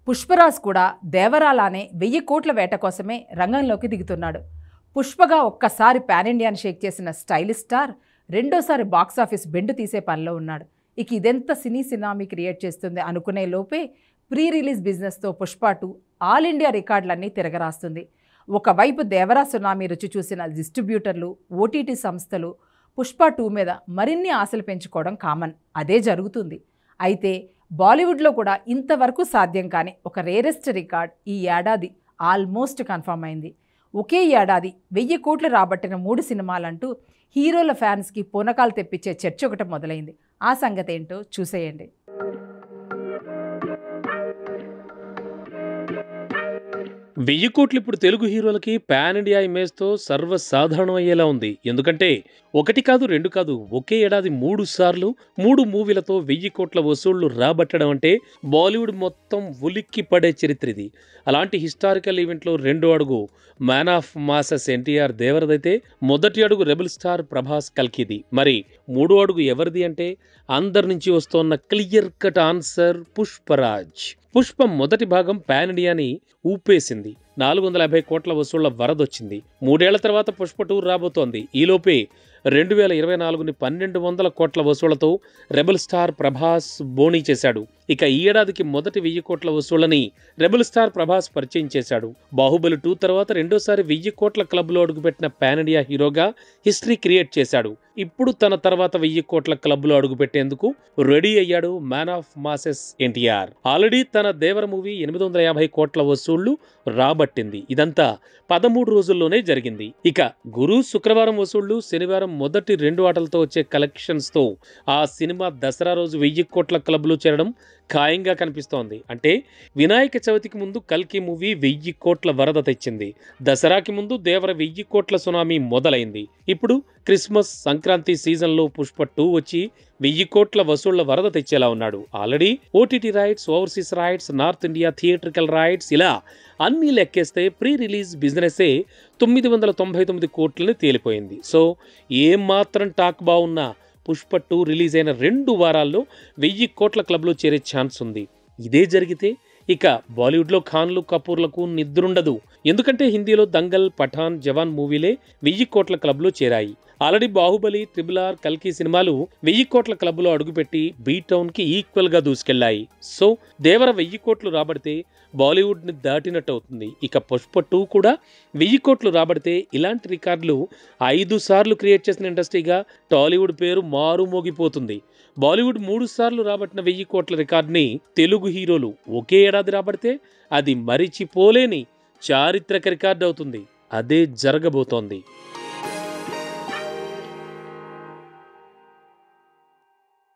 పుష్పరాజ్ కూడా దేవరాలానే వెయ్యి కోట్ల వేట కోసమే రంగంలోకి దిగుతున్నాడు పుష్పగా ఒక్కసారి పాన్ ఇండియాని షేక్ చేసిన స్టైలిష్ స్టార్ రెండోసారి బాక్సాఫీస్ బెండు తీసే పనిలో ఉన్నాడు ఇక ఇదెంత సినీ సినామీ క్రియేట్ చేస్తుంది అనుకునే లోపే ప్రీ రిలీజ్ బిజినెస్తో పుష్ప టూ ఆల్ ఇండియా రికార్డులన్నీ తిరగరాస్తుంది ఒకవైపు దేవరా సునామీ రుచి చూసిన డిస్ట్రిబ్యూటర్లు ఓటీటీ సంస్థలు పుష్ప టూ మీద మరిన్ని ఆశలు పెంచుకోవడం కామన్ అదే జరుగుతుంది అయితే బాలీవుడ్లో కూడా ఇంతవరకు సాధ్యం కాని ఒక రేరెస్ట్ రికార్డ్ ఈ ఏడాది ఆల్మోస్ట్ కన్ఫర్మ్ అయింది ఒకే ఏడాది వెయ్యి కోట్లు రాబట్టిన మూడు సినిమాలంటూ హీరోల ఫ్యాన్స్కి పూనకాలు తెప్పించే చర్చ ఒకటి మొదలైంది ఆ సంగతి ఏంటో చూసేయండి వెయ్యి కోట్లు ఇప్పుడు తెలుగు హీరోలకి పాన్ ఇండియా ఇమేజ్తో సర్వసాధారణం అయ్యేలా ఉంది ఎందుకంటే ఒకటి కాదు రెండు కాదు ఒకే ఏడాది మూడు సార్లు మూడు మూవీలతో వెయ్యి కోట్ల వసూళ్లు రాబట్టడం అంటే బాలీవుడ్ మొత్తం ఉలిక్కి పడే చరిత్ర ఇది అలాంటి హిస్టారికల్ ఈవెంట్లో రెండో అడుగు మ్యాన్ ఆఫ్ మాసెస్ ఎన్టీఆర్ దేవరదైతే మొదటి అడుగు రెబల్ స్టార్ ప్రభాస్ కల్కిది మరి మూడో అడుగు ఎవరిది అంటే అందరి నుంచి వస్తోన్న క్లియర్ కట్ ఆన్సర్ పుష్పరాజ్ పుష్పం మొదటి భాగం పాన్ ఇండియాని ఊపేసింది నాలుగు వందల యాభై కోట్ల వసూళ్ల వరదొచ్చింది మూడేళ్ల తర్వాత పుష్ప టూర్ రాబోతోంది ఈలోపే రెండు వేల ఇరవై నాలుగుని పన్నెండు వందల కోట్ల వసూళ్లతో రెబల్ స్టార్ ప్రభాస్ బోణీ చేశాడు ఇక ఈ ఏడాదికి మొదటి వెయ్యి కోట్ల వసూళ్లని రెబల్ స్టార్ ప్రభాస్ పరిచయం చేశాడు బాహుబలి టూ తర్వాత రెండోసారి వెయ్యి కోట్ల క్లబ్లో అడుగుపెట్టిన పాన్ ఇండియా హీరోగా హిస్టరీ క్రియేట్ చేశాడు ఇప్పుడు తన తర్వాత వెయ్యి కోట్ల క్లబ్లో అడుగుపెట్టేందుకు రెడీ అయ్యాడు man of masses NTR already తన దేవర మూవీ ఎనిమిది వందల యాభై కోట్ల వసూళ్లు రాబట్టింది ఇదంతా పదమూడు రోజుల్లోనే జరిగింది ఇక గురు శుక్రవారం వసూళ్లు శనివారం మొదటి రెండు ఆటలతో వచ్చే కలెక్షన్స్తో ఆ సినిమా దసరా రోజు వెయ్యి కోట్ల క్లబ్లో చేరడం ఖాయంగా కనిపిస్తోంది అంటే వినాయక చవితికి ముందు కల్కి మూవీ వెయ్యి కోట్ల వరద తెచ్చింది దసరాకి ముందు దేవర వెయ్యి కోట్ల సునామీ మొదలైంది ఇప్పుడు క్రిస్మస్ సంక్రాంతి సీజన్లో పుష్ప టూ వచ్చి వెయ్యి కోట్ల వసూళ్ల వరద తెచ్చేలా ఉన్నాడు already OTT rights overseas rights north India theatrical rights ఇలా అన్నీ లెక్కేస్తే ప్రీ రిలీజ్ బిజినెసే తొమ్మిది వందల తొంభై తొమ్మిది కోట్లని తేలిపోయింది సో ఏం మాత్రం టాక్ బాగున్నా పుష్ప టూ రిలీజ్ అయిన రెండు వారాల్లో వెయ్యి కోట్ల క్లబ్లో చేరే ఛాన్స్ ఉంది ఇదే జరిగితే ఇక బాలీవుడ్లో ఖాన్లు కపూర్లకు నిద్రుండదు ఎందుకంటే హిందీలో దంగల్ పఠాన్ జవాన్ మూవీలే వెయ్యి కోట్ల క్లబ్లో చేరాయి ఆల్రెడీ బాహుబలి ట్రిబుల్ ఆర్ కల్కి సినిమాలు వెయ్యి కోట్ల క్లబ్లో అడుగుపెట్టి బీ టౌన్కి ఈక్వల్గా దూసుకెళ్లాయి సో దేవర వెయ్యి కోట్లు రాబడితే బాలీవుడ్ని దాటినట్టు అవుతుంది ఇక పుష్ప టూ కూడా వెయ్యి కోట్లు రాబడితే ఇలాంటి రికార్డులు ఐదు సార్లు క్రియేట్ చేసిన ఇండస్ట్రీగా టాలీవుడ్ పేరు మారుమోగిపోతుంది బాలీవుడ్ మూడు సార్లు రాబట్టిన వెయ్యి కోట్ల రికార్డుని తెలుగు హీరోలు ఒకే ఏడాది రాబడితే అది మరిచిపోలేని చారిత్రక రికార్డు అవుతుంది అదే జరగబోతోంది